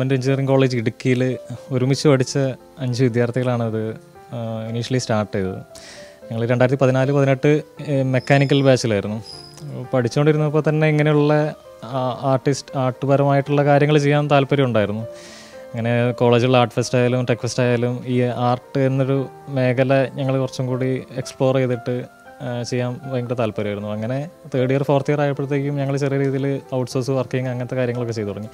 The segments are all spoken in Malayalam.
ഗവൺമെൻറ് എഞ്ചിനീയറിംഗ് കോളേജ് ഇടുക്കിയിൽ ഒരുമിച്ച് പഠിച്ച അഞ്ച് വിദ്യാർത്ഥികളാണ് ഇത് ഇനീഷ്യലി സ്റ്റാർട്ട് ചെയ്തത് ഞങ്ങൾ രണ്ടായിരത്തി പതിനാല് പതിനെട്ട് മെക്കാനിക്കൽ ബാച്ചിലായിരുന്നു പഠിച്ചുകൊണ്ടിരുന്നപ്പോൾ തന്നെ ഇങ്ങനെയുള്ള ആർട്ടിസ്റ്റ് ആർട്ട്പരമായിട്ടുള്ള കാര്യങ്ങൾ ചെയ്യാൻ താല്പര്യം ഉണ്ടായിരുന്നു അങ്ങനെ കോളേജിലുള്ള ആർട്ട് ഫെസ്റ്റ് ആയാലും ടെക് ഫെസ്റ്റ് ആയാലും ഈ ആർട്ട് എന്നൊരു മേഖല ഞങ്ങൾ കുറച്ചും കൂടി എക്സ്പ്ലോർ ചെയ്തിട്ട് ആ, ചെയ്യാൻ ഭയങ്കര താല്പര്യമായിരുന്നു അങ്ങനെ തേർഡ് ഇയർ ഫോർത്ത് ഇയർ ആയപ്പോഴത്തേക്കും ഞങ്ങൾ ചെറിയ രീതിയിൽ ഔട്ട്സോഴ്സ് വർക്കിംഗ് അങ്ങനത്തെ കാര്യങ്ങളൊക്കെ ചെയ്തു തുടങ്ങി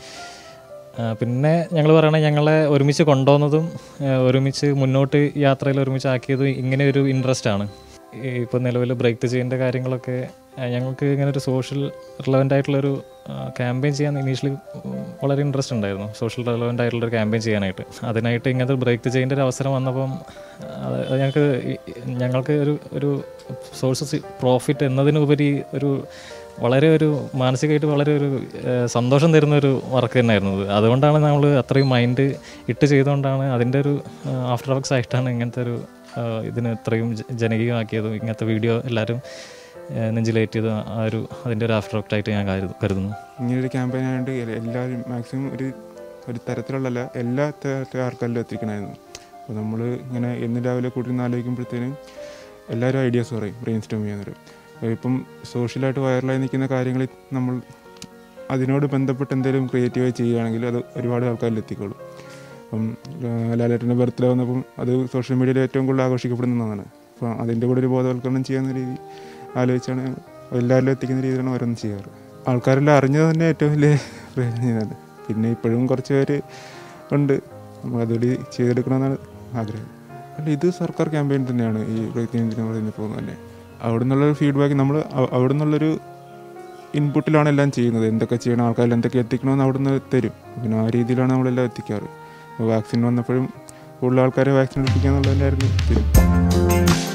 ആ, പിന്നെ ഞങ്ങൾ പറയണത് ഞങ്ങളെ ഒരുമിച്ച് കൊണ്ടുവന്നതും ആ, ഒരുമിച്ച് മുന്നോട്ട് യാത്രയിൽ ഒരുമിച്ച് ആക്കിയതും ഇങ്ങനെ ഒരു ഇൻട്രസ്റ്റ് ആണ് ഇപ്പോൾ നിലവിൽ ബ്രേക്ക് ദ ചെയിൻ്റെ കാര്യങ്ങളൊക്കെ ആ, ഞങ്ങൾക്ക് ഇങ്ങനെ ഒരു സോഷ്യൽ റിലവൻ്റ് ആയിട്ടുള്ളൊരു ക്യാമ്പയിൻ ചെയ്യാൻ ഇനീഷ്യലി വളരെ ഇൻട്രസ്റ്റ് ഉണ്ടായിരുന്നു സോഷ്യൽ റിലവൻ്റ് ആയിട്ടുള്ളൊരു ക്യാമ്പയിൻ ചെയ്യാനായിട്ട് അതിനായിട്ട് ഇങ്ങനത്തെ ബ്രേക്ക് ദ ചെയിൻ്റെ ഒരു അവസരം വന്നപ്പം അത് അത് ഞങ്ങൾക്ക് ഈ- ഞങ്ങൾക്ക് ഒരു ഒരു സോഴ്സസ് പ്രോഫിറ്റ് എന്നതിനുപരി ഒരു വളരെ ഒരു മാനസികമായിട്ട് വളരെ ഒരു ഏഹ്, സന്തോഷം തരുന്ന ഒരു വർക്ക് തന്നെയായിരുന്നു ഇത് അതുകൊണ്ടാണ് നമ്മൾ അത്രയും മൈൻഡ് ഇട്ട് ചെയ്തുകൊണ്ടാണ് അതിൻ്റെ ഒരു ആഫ്റ്റർ എഫക്ട്സ് ആയിട്ടാണ് ഇങ്ങനത്തെ ഒരു ഏഹ്, ഇതിന് ഇത്രയും ജ- ജനകീയമാക്കിയതും ഇങ്ങനത്തെ വീഡിയോ എല്ലാവരും ഏഹ്, നെഞ്ചിലേറ്റിയതും ആ ഒരു അതിൻ്റെ ഒരു ആഫ്റ്റർ എഫക്റ്റ് ആയിട്ട് ഞാൻ കരുതു- കരുതുന്നു ഇങ്ങനൊരു ക്യാമ്പയിൻ ആയതുകൊണ്ട് എ- എല്ലാവരും മാക്സിമം ഒരു ഒരു തരത്തിലുള്ളല്ല എല്ലാ തരത്തിലും ആൾക്കാരിലും എത്തിക്കണമായിരുന്നു അപ്പോൾ നമ്മൾ ഇങ്ങനെ എന്ന് രാവിലെ കൂട്ടിന്ന് ആലോചിക്കുമ്പോഴത്തേനും എല്ലാവരും ഐഡിയാസ് പറയും ബ്രെയിൻ സ്റ്റോം ചെയ്യാൻ വരും ഇപ്പം സോഷ്യലായിട്ട് വൈറലായി നിൽക്കുന്ന കാര്യങ്ങൾ നമ്മൾ അതിനോട് ബന്ധപ്പെട്ട് എന്തെങ്കിലും ക്രിയേറ്റീവായി ചെയ്യുകയാണെങ്കിൽ അത് ഒരുപാട് ആൾക്കാരിൽ എത്തിക്കോളും അപ്പം ആ, ലാലേട്ടൻ്റെ ബർത്ത്ഡേ വന്നപ്പം അത് സോഷ്യൽ മീഡിയയിൽ ഏറ്റവും കൂടുതൽ ആഘോഷിക്കപ്പെടുന്നതാണ് അപ്പോൾ അതിൻ്റെ കൂടെ ഒരു ബോധവൽക്കരണം ചെയ്യാവുന്ന രീതി ആലോചിച്ചാണ് ഞങ്ങൾ എല്ലാവരിലും എത്തിക്കുന്ന രീതിയിലാണ് ഓരോന്ന് ചെയ്യാറ് ആൾക്കാരെല്ലാം അറിഞ്ഞത് തന്നെ ഏറ്റവും വലിയ പ്രയോജനം പിന്നെ ഇപ്പോഴും കുറച്ച് പേര് ഉണ്ട് നമ്മൾ അതുകൂടി ചെയ്തെടുക്കണമെന്നാണ് ആഗ്രഹം അല്ല ഇത് സർക്കാർ ക്യാമ്പയിൻ തന്നെയാണ് ഈ പ്രയത്നം പറയുന്നത് പോകുന്നത് തന്നെ അവിടെ നിന്നുള്ളൊരു ഫീഡ്ബാക്ക് നമ്മൾ അവിടെ നിന്നുള്ളൊരു ഇൻപുട്ടിലാണ് എല്ലാം ചെയ്യുന്നത് എന്തൊക്കെ ചെയ്യണം ആൾക്കാരിൽ എന്തൊക്കെ എത്തിക്കണമെന്ന് അവിടെ നിന്ന് തരും പിന്നെ ആ രീതിയിലാണ് നമ്മളെല്ലാം എത്തിക്കാറ് വാക്സിൻ വന്നപ്പോഴും കൂടുതൽ ആൾക്കാരെ വാക്സിൻ എത്തിക്കുക എന്നുള്ളതല്ലായിരുന്നു തീരുമാനം